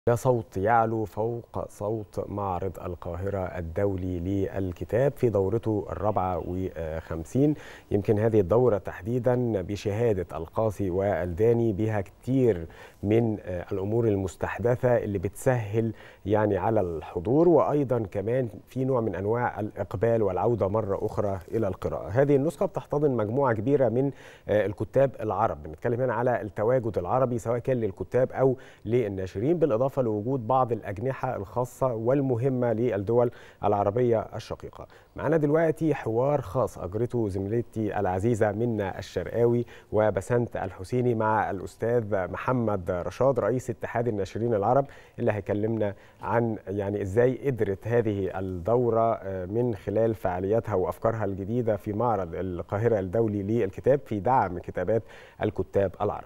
ده صوت يعلو فوق صوت معرض القاهرة الدولي للكتاب في دورته الرابعة وخمسين يمكن هذه الدورة تحديدا بشهادة القاصي والداني بها كتير من الأمور المستحدثة اللي بتسهل يعني على الحضور وأيضا كمان في نوع من أنواع الإقبال والعودة مرة أخرى إلى القراءة هذه النسخة بتحتضن مجموعة كبيرة من الكتاب العرب بنتكلم هنا على التواجد العربي سواء كان للكتاب أو للناشرين بالإضافة بالإضافة لوجود بعض الأجنحة الخاصة والمهمة للدول العربية الشقيقة معنا دلوقتي حوار خاص أجرته زميلتي العزيزة منى الشرقاوي وبسنت الحسيني مع الأستاذ محمد رشاد رئيس اتحاد الناشرين العرب اللي هيكلمنا عن يعني إزاي قدرت هذه الدورة من خلال فعالياتها وأفكارها الجديدة في معرض القاهرة الدولي للكتاب في دعم كتابات الكتاب العرب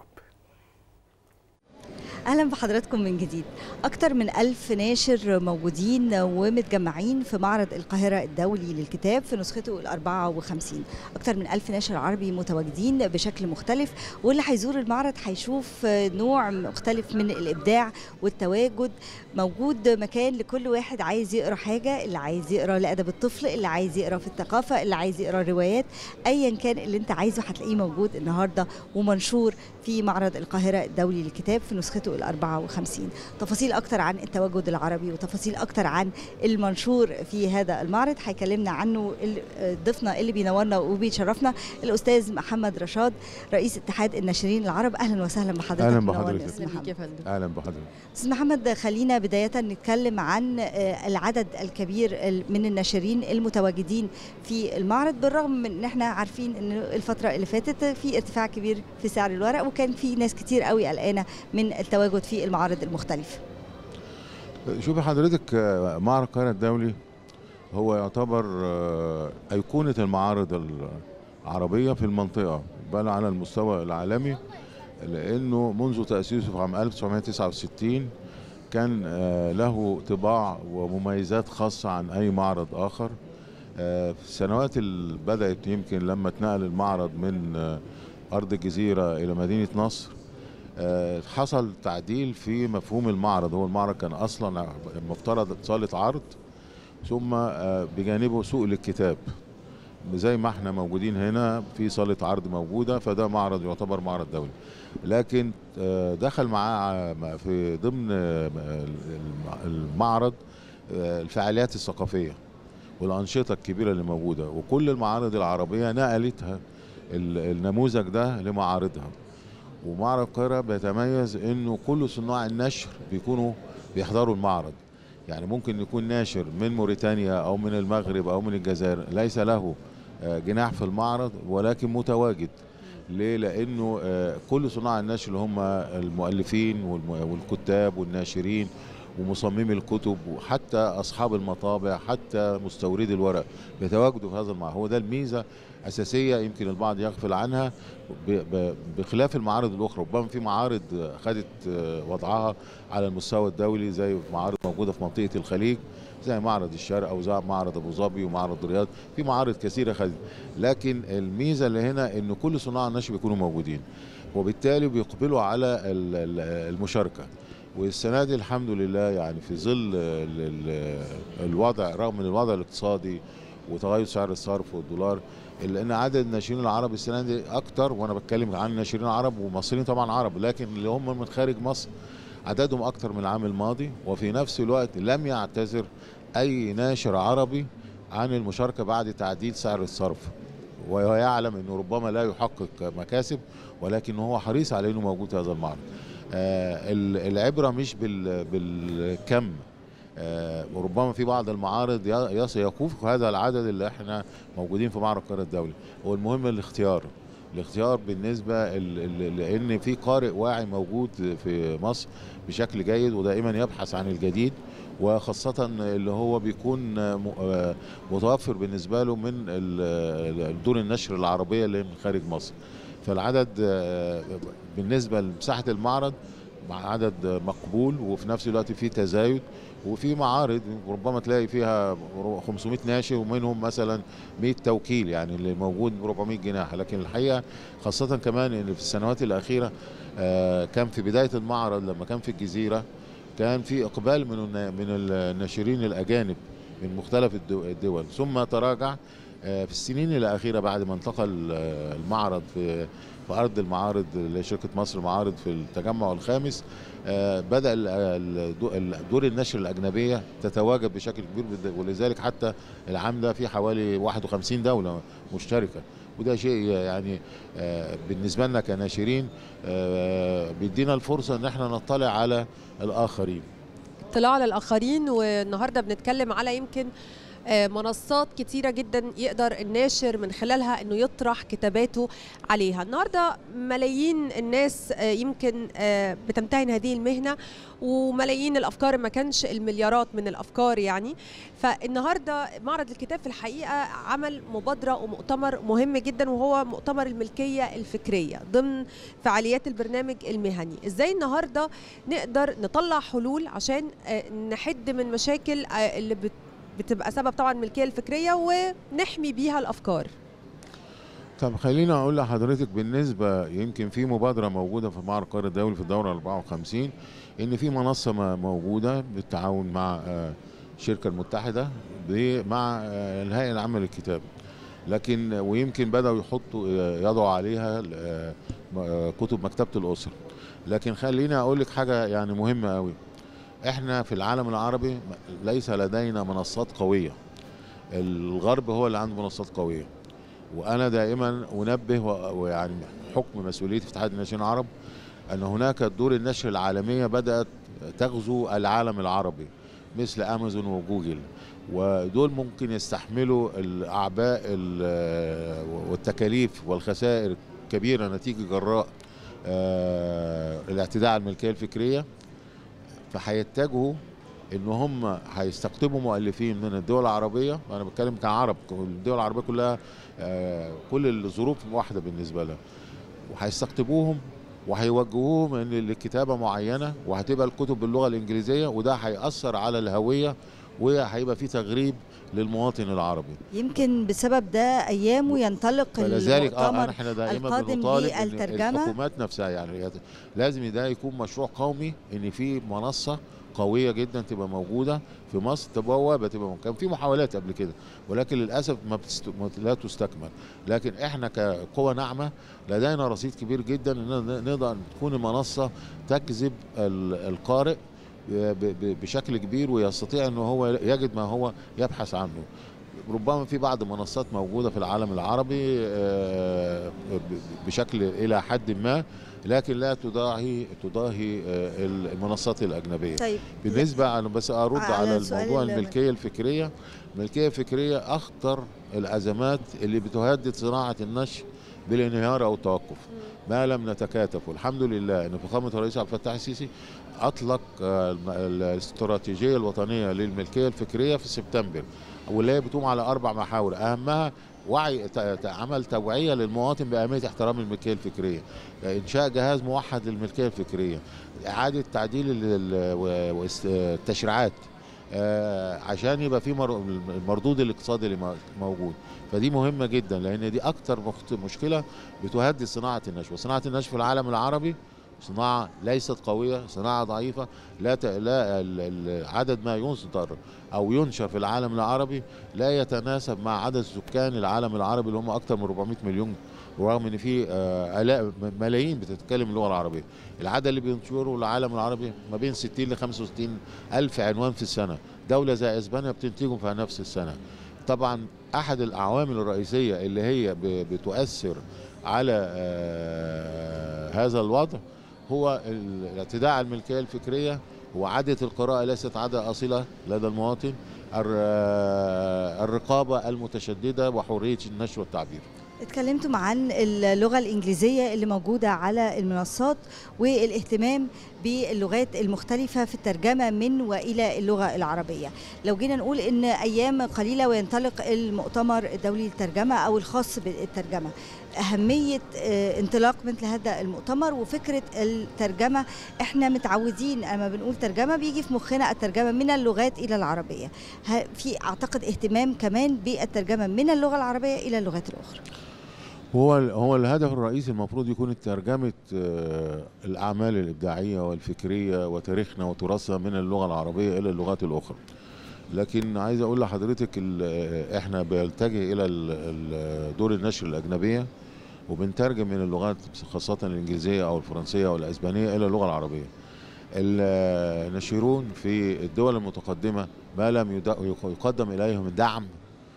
اهلا بحضراتكم من جديد اكتر من ألف ناشر موجودين ومتجمعين في معرض القاهرة الدولي للكتاب في نسخته الأربعة وخمسين أكتر من ألف ناشر عربي متواجدين بشكل مختلف واللي هيزور المعرض هيشوف نوع مختلف من الإبداع والتواجد موجود مكان لكل واحد عايز يقرا حاجة اللي عايز يقرا لأدب الطفل اللي عايز يقرا في الثقافة اللي عايز يقرا روايات أيا كان اللي أنت عايزه هتلاقيه موجود النهاردة ومنشور في معرض القاهرة الدولي للكتاب في نسخته الأربعة وخمسين تفاصيل أكتر عن التواجد العربي وتفاصيل أكتر عن المنشور في هذا المعرض هيكلمنا عنه ضيفنا اللي بينورنا وبيشرفنا الأستاذ محمد رشاد رئيس اتحاد الناشرين العرب أهلا وسهلا بحضرتك أهلا بحضرتك محمد. أهلا بحضرتك أستاذ محمد خلينا بداية نتكلم عن العدد الكبير من الناشرين المتواجدين في المعرض بالرغم من ان احنا عارفين ان الفترة اللي فاتت في ارتفاع كبير في سعر الورق وكان في ناس كتير قوي قلقانة من التواجد في المعارض المختلفة شوفي حضرتك معرض القاهرة الدولي هو يعتبر أيقونة المعارض العربية في المنطقة بل على المستوى العالمي لأنه منذ تأسيسه في عام 1969 كان له طباع ومميزات خاصة عن أي معرض آخر في السنوات اللي بدأت يمكن لما اتنقل المعرض من أرض الجزيرة إلى مدينة نصر حصل تعديل في مفهوم المعرض هو المعرض كان أصلا مفترض صالة عرض ثم بجانبه سوق للكتاب زي ما احنا موجودين هنا في صالة عرض موجودة فده معرض يعتبر معرض دولي لكن دخل معاه في ضمن المعرض الفعاليات الثقافية والأنشطة الكبيرة اللي موجودة وكل المعارض العربية نقلتها النموذج ده لمعارضها ومعرض القاهرة بيتميز انه كل صناع النشر بيكونوا بيحضروا المعرض يعني ممكن يكون ناشر من موريتانيا او من المغرب او من الجزائر ليس له جناح في المعرض ولكن متواجد ليه لانه كل صناع النشر اللي هم المؤلفين والكتاب والناشرين ومصممي الكتب وحتى اصحاب المطابع حتى مستوردي الورق بيتواجدوا في هذا المعرض هو ده الميزه اساسيه يمكن البعض يغفل عنها بخلاف المعارض الاخرى ربما في معارض خدت وضعها على المستوى الدولي زي معارض موجوده في منطقه الخليج زي معرض الشرق او زي معرض ابو ظبي ومعرض الرياض في معارض كثيره خدت لكن الميزه اللي هنا ان كل صناع النشر بيكونوا موجودين وبالتالي بيقبلوا على المشاركه والسنه دي الحمد لله يعني في ظل الوضع رغم من الوضع الاقتصادي وتغير سعر الصرف والدولار الا ان عدد الناشرين العرب السنه دي اكتر وانا بتكلم عن الناشرين العرب ومصريين طبعا عرب لكن اللي هم من خارج مصر عددهم اكتر من العام الماضي وفي نفس الوقت لم يعتذر اي ناشر عربي عن المشاركه بعد تعديل سعر الصرف وهو يعلم انه ربما لا يحقق مكاسب ولكن هو حريص على انه موجود في هذا المعرض آه العبره مش بالكم آه وربما في بعض المعارض يكوف هذا العدد اللي احنا موجودين في معرض القاهره الدولي هو المهم الاختيار الاختيار بالنسبه لان في قارئ واعي موجود في مصر بشكل جيد ودائما يبحث عن الجديد وخاصة اللي هو بيكون متوفر بالنسبة له من دور النشر العربية اللي من خارج مصر فالعدد بالنسبة لمساحة المعرض مع عدد مقبول وفي نفس الوقت في تزايد وفي معارض ربما تلاقي فيها 500 ناشر ومنهم مثلا 100 توكيل يعني اللي موجود 400 جناح لكن الحقيقه خاصه كمان ان في السنوات الاخيره كان في بدايه المعرض لما كان في الجزيره كان في اقبال من من الناشرين الاجانب من مختلف الدول ثم تراجع في السنين الاخيره بعد ما انتقل المعرض في في ارض المعارض لشركه مصر المعارض في التجمع الخامس بدا دور النشر الاجنبيه تتواجد بشكل كبير ولذلك حتى العام ده في حوالي 51 دوله مشتركه وده شيء يعني بالنسبه لنا كناشرين بيدينا الفرصه ان احنا نطلع على الاخرين اطلاع على الاخرين والنهارده بنتكلم على يمكن منصات كتيره جدا يقدر الناشر من خلالها انه يطرح كتاباته عليها النهارده ملايين الناس يمكن بتمتهن هذه المهنه وملايين الافكار ما كانش المليارات من الافكار يعني فالنهارده معرض الكتاب في الحقيقه عمل مبادره ومؤتمر مهم جدا وهو مؤتمر الملكيه الفكريه ضمن فعاليات البرنامج المهني ازاي النهارده نقدر نطلع حلول عشان نحد من مشاكل اللي بت بتبقى سبب طبعا الملكيه الفكريه ونحمي بيها الافكار طب خليني اقول لحضرتك بالنسبه يمكن في مبادره موجوده في معرض القاهره الدولي في الدوره 54 ان في منصه موجوده بالتعاون مع الشركه المتحده مع الهيئه العامه للكتاب لكن ويمكن بداوا يحطوا يضعوا عليها كتب مكتبه الاسره لكن خليني اقول لك حاجه يعني مهمه قوي احنا في العالم العربي ليس لدينا منصات قويه الغرب هو اللي عنده منصات قويه وانا دائما انبه ويعني حكم مسؤوليتي في اتحاد الناشئين العرب ان هناك دور النشر العالميه بدات تغزو العالم العربي مثل امازون وجوجل ودول ممكن يستحملوا الاعباء والتكاليف والخسائر الكبيره نتيجه جراء الاعتداء على الملكيه الفكريه فهيتجهوا ان هم هيستقطبوا مؤلفين من الدول العربيه انا بتكلم كعرب الدول العربيه كلها كل الظروف واحده بالنسبه لها وهيستقطبوهم وهيوجهوهم ان لكتابه معينه وهتبقى الكتب باللغه الانجليزيه وده هياثر على الهويه وهيبقى في تغريب للمواطن العربي يمكن بسبب ده ايامه ينطلق فلذلك اه المؤتمر احنا دائما القادم بنطالب إن بالترجمة. الحكومات نفسها يعني لازم ده يكون مشروع قومي ان في منصه قويه جدا تبقى موجوده في مصر تبوابه تبقى كان في محاولات قبل كده ولكن للاسف ما, بتست... ما لا تستكمل لكن احنا كقوه ناعمه لدينا رصيد كبير جدا ان نقدر تكون المنصه تجذب القارئ بشكل كبير ويستطيع انه هو يجد ما هو يبحث عنه ربما في بعض المنصات موجوده في العالم العربي بشكل الى حد ما لكن لا تضاهي تضاهي المنصات الاجنبيه طيب بالنسبه انا بس ارد على على سؤال الموضوع ال- الملكيه الفكريه الملكيه الفكريه اخطر الازمات اللي بتهدد صناعه النشر بالانهيار او التوقف ما لم نتكاتف والحمد لله ان فخامه الرئيس عبد الفتاح السيسي اطلق آه، الم- الاستراتيجيه الوطنيه للملكيه الفكريه في سبتمبر واللي هي بتقوم على اربع محاور اهمها وعي ت- ت- عمل توعيه للمواطن باهميه احترام الملكيه الفكريه انشاء جهاز موحد للملكيه الفكريه اعاده تعديل ال- ال- و- واست- التشريعات آه، عشان يبقى في مر- المردود الاقتصادي اللي مو- موجود فدي مهمه جدا لان دي اكتر مخت- مشكله بتهدد صناعه النشر وصناعه النشر في العالم العربي صناعه ليست قويه صناعه ضعيفه لا ت... لا ال- ال- عدد ما يصدر او ينشر في العالم العربي لا يتناسب مع عدد سكان العالم العربي اللي هم اكثر من 400 مليون ورغم ان في آه، آلاف ملايين بتتكلم اللغه العربيه العدد اللي بينشره العالم العربي ما بين 60 ل 65 الف عنوان في السنه دوله زي اسبانيا بتنتجهم في نفس السنه طبعا احد العوامل الرئيسيه اللي هي ب- بتؤثر على آه، هذا الوضع هو ال- الاعتداء على الملكيه الفكريه وعاده القراءه ليست عاده اصيله لدى المواطن الر- آه، الرقابه المتشدده وحريه النشر والتعبير اتكلمتم عن اللغة الإنجليزية اللي موجودة على المنصات والاهتمام باللغات المختلفة في الترجمة من وإلى اللغة العربية لو جينا نقول إن أيام قليلة وينطلق المؤتمر الدولي للترجمة أو الخاص بالترجمة أهمية آه، انطلاق مثل هذا المؤتمر وفكرة الترجمة احنا متعودين اما بنقول ترجمة بيجي في مخنا الترجمة من اللغات إلى العربية ه- في أعتقد اهتمام كمان بالترجمة من اللغة العربية إلى اللغات الأخرى هو هو الهدف الرئيسي المفروض يكون ترجمة آه، الأعمال الإبداعية والفكرية وتاريخنا وتراثنا من اللغة العربية إلى اللغات الأخرى لكن عايز أقول لحضرتك ال- آه، إحنا بنلتجئ إلى ال- ال- دور النشر الأجنبية وبنترجم من اللغات خاصة الإنجليزية أو الفرنسية أو الأسبانية إلى اللغة العربية الناشرون في الدول المتقدمة ما لم يد- يقدم إليهم دعم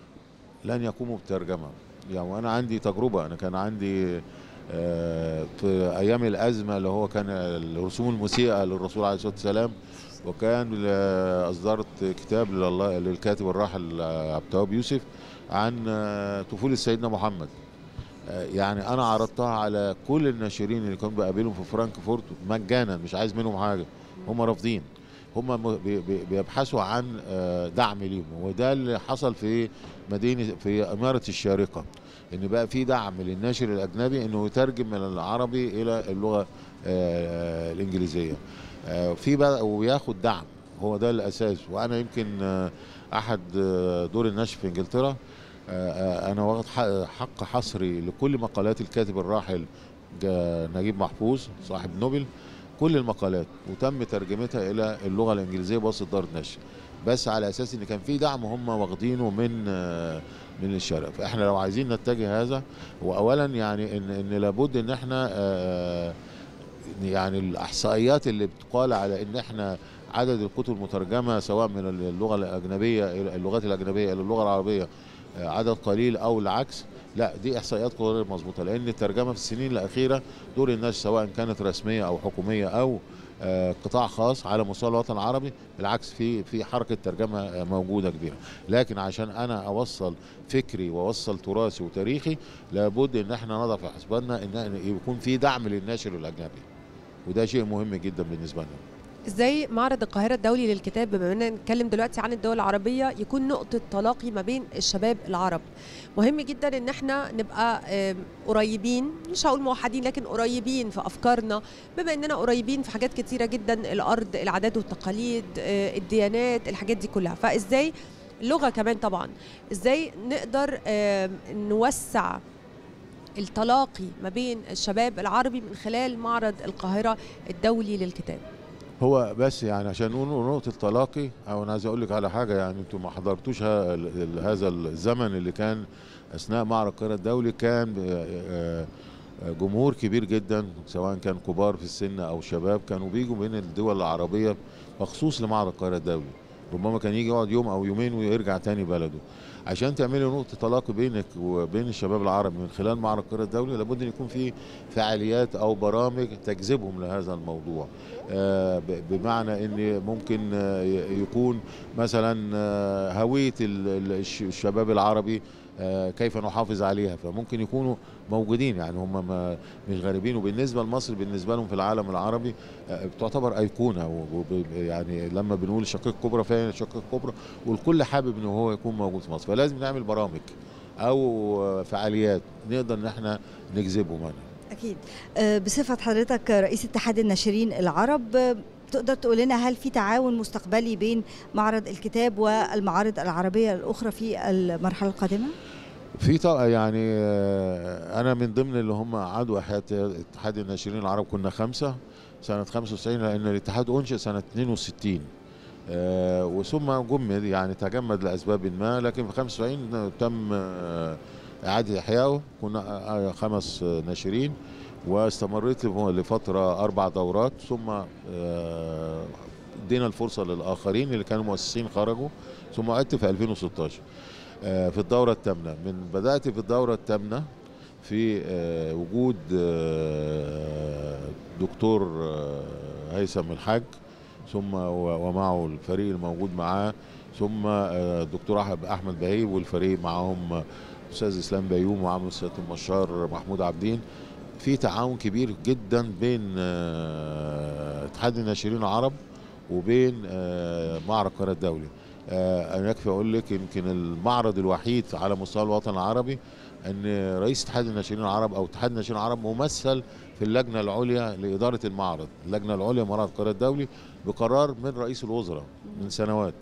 لن يقوموا بالترجمة يعني وأنا عندي تجربة أنا كان عندي آه، في أيام الأزمة اللي هو كان الرسوم المسيئة للرسول عليه الصلاة والسلام وكان آه، أصدرت كتاب لله- للكاتب الراحل آه، عبد التواب يوسف عن آه، طفولة سيدنا محمد آه، يعني أنا عرضتها على كل الناشرين اللي كنت بقابلهم في فرانكفورت مجانا مش عايز منهم حاجة هم رافضين هم م- بي- بي- بيبحثوا عن آه، دعم ليهم وده اللي حصل في مدينه في اماره الشارقه ان بقى في دعم للناشر الاجنبي انه يترجم من العربي الى اللغه آه، الانجليزيه آه، في بقى وياخد دعم هو ده الاساس وانا يمكن آه، احد آه، دور النشر في انجلترا آه، آه، انا واخد حق- حق حصري لكل مقالات الكاتب الراحل جا- نجيب محفوظ صاحب نوبل كل المقالات وتم ترجمتها الى اللغه الانجليزيه بواسطه دار النشر بس على اساس ان كان في دعم هم واخدينه من آه، من الشرق فاحنا لو عايزين نتجه هذا واولا يعني ان ان لابد ان احنا آه، يعني الاحصائيات اللي بتقال على ان احنا عدد الكتب المترجمه سواء من اللغه الاجنبيه الى اللغات الاجنبيه الى اللغه العربيه آه، عدد قليل او العكس لا دي احصائيات غير مظبوطه لان الترجمه في السنين الاخيره دور الناس سواء كانت رسميه او حكوميه او آه، قطاع خاص على مستوى الوطن العربي بالعكس في في حركه ترجمه آه، موجوده كبيره لكن عشان انا اوصل فكري واوصل تراثي وتاريخي لابد ان احنا نضع في حسباننا ان يكون في دعم للناشر الاجنبي وده شيء مهم جدا بالنسبه لنا ازاي معرض القاهره الدولي للكتاب بما اننا نتكلم دلوقتي عن الدول العربيه يكون نقطه تلاقي ما بين الشباب العرب مهم جدا ان احنا نبقى آم، قريبين مش هقول موحدين لكن قريبين في افكارنا بما اننا قريبين في حاجات كتيره جدا الارض العادات والتقاليد آه، الديانات الحاجات دي كلها فازاي اللغه كمان طبعا ازاي نقدر آم، نوسع التلاقي ما بين الشباب العربي من خلال معرض القاهره الدولي للكتاب هو بس يعني عشان نقول نقطة تلاقي أو أنا عايز أقول لك على حاجة يعني أنتم ما حضرتوش ه- ال- ال- هذا الزمن اللي كان أثناء معرض القاهرة الدولي كان آه، آه، جمهور كبير جدا سواء كان كبار في السن أو شباب كانوا بيجوا من الدول العربية مخصوص لمعرض القاهرة الدولي ربما كان يجي يقعد يوم أو يومين ويرجع تاني بلده عشان تعملي نقطة تلاقي بينك وبين الشباب العربي من خلال معرض القاهرة الدولي لابد أن يكون في فعاليات أو برامج تجذبهم لهذا الموضوع آه، ب- بمعنى ان ممكن آه، ي- يكون مثلا آه، هويه ال- ال- الش- الشباب العربي آه، كيف نحافظ عليها فممكن يكونوا موجودين يعني هم ما مش غريبين وبالنسبه لمصر بالنسبه لهم في العالم العربي آه، بتعتبر ايقونه و- وب- يعني لما بنقول شقيق كبرى فهي شقيق كبرى والكل حابب ان هو يكون موجود في مصر فلازم نعمل برامج او آه، فعاليات نقدر ان احنا نجذبهم هنا أكيد آه، بصفة حضرتك رئيس اتحاد الناشرين العرب آه، تقدر تقول لنا هل في تعاون مستقبلي بين معرض الكتاب والمعارض العربية الأخرى في المرحلة القادمة؟ في طبعا يعني آه، انا من ضمن اللي هم عضو احياء اتحاد الناشرين العرب كنا خمسه سنه 95 لان الاتحاد انشئ سنه 62 آه، وثم جمد يعني تجمد لاسباب ما لكن في 95 تم آه، اعاده احيائه كنا آه، خمس آه، ناشرين واستمريت لفتره اربع دورات ثم آه، ادينا الفرصه للاخرين اللي كانوا مؤسسين خرجوا ثم عدت في 2016 آه، في الدورة الثامنة من بدأت في الدورة الثامنة في آه، وجود آه، دكتور آه، هيثم الحاج ثم و- ومعه الفريق الموجود معاه ثم آه، دكتور أح- احمد بهيب والفريق معاهم استاذ اسلام بيوم وعامل سياده المشار محمود عبدين في تعاون كبير جدا بين آه، اتحاد الناشرين العرب وبين آه، معرض القاهره الدولي آه، انا يكفي اقول لك يمكن المعرض الوحيد على مستوى الوطن العربي ان رئيس اتحاد الناشرين العرب او اتحاد الناشرين العرب ممثل في اللجنه العليا لاداره المعرض، اللجنه العليا لمعرض القاهره الدولي بقرار من رئيس الوزراء من سنوات.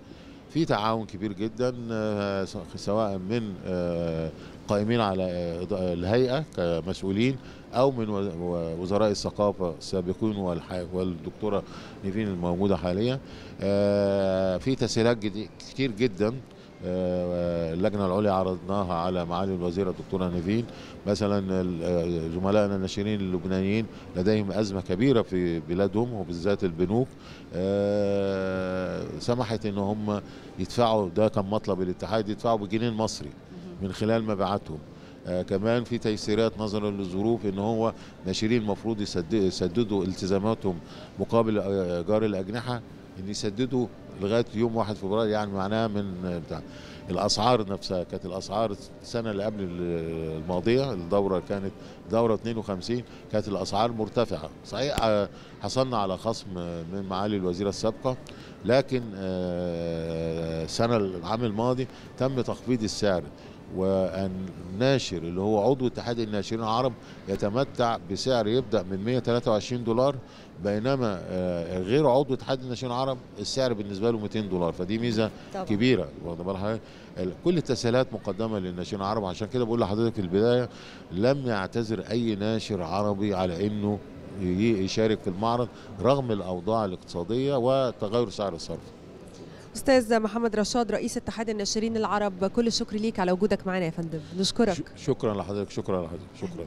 في تعاون كبير جدا آه، سواء من آه، قائمين على آه، إضاءة الهيئه كمسؤولين او من و- وزراء الثقافه السابقين والح- والدكتوره نيفين الموجوده حاليا آه، في تسهيلات جدي- كتير جدا آه، اللجنه العليا عرضناها على معالي الوزيره الدكتوره نيفين مثلا ال- آه، زملائنا الناشرين اللبنانيين لديهم ازمه كبيره في بلادهم وبالذات البنوك آه، سمحت ان هم يدفعوا ده كان مطلب الاتحاد يدفعوا بجنيه مصري من خلال مبيعاتهم آه كمان في تيسيرات نظرا للظروف ان هو ناشرين المفروض يسد- يسددوا التزاماتهم مقابل آه، ايجار الاجنحه ان يسددوا لغايه يوم 1 فبراير يعني معناها من آه، بتاع الاسعار نفسها كانت الاسعار السنه اللي قبل ال- الماضيه الدوره كانت دوره 52 كانت الاسعار مرتفعه صحيح آه، حصلنا على خصم آه، من معالي الوزيره السابقه لكن آه، السنه العام الماضي تم تخفيض السعر والناشر اللي هو عضو اتحاد الناشرين العرب يتمتع بسعر يبدا من 123 دولار بينما آه، غير عضو اتحاد الناشرين العرب السعر بالنسبه له 200 دولار فدي ميزه طبعا كبيره واخد بال حضرتك ال- كل التسهيلات مقدمه للناشرين العرب عشان كده بقول لحضرتك في البدايه لم يعتذر اي ناشر عربي على انه ي- يشارك في المعرض رغم الاوضاع الاقتصاديه وتغير سعر الصرف استاذ محمد رشاد رئيس اتحاد الناشرين العرب كل الشكر ليك على وجودك معنا يا فندم نشكرك ش- شكرا لحضرتك شكرا لحضرتك شكرا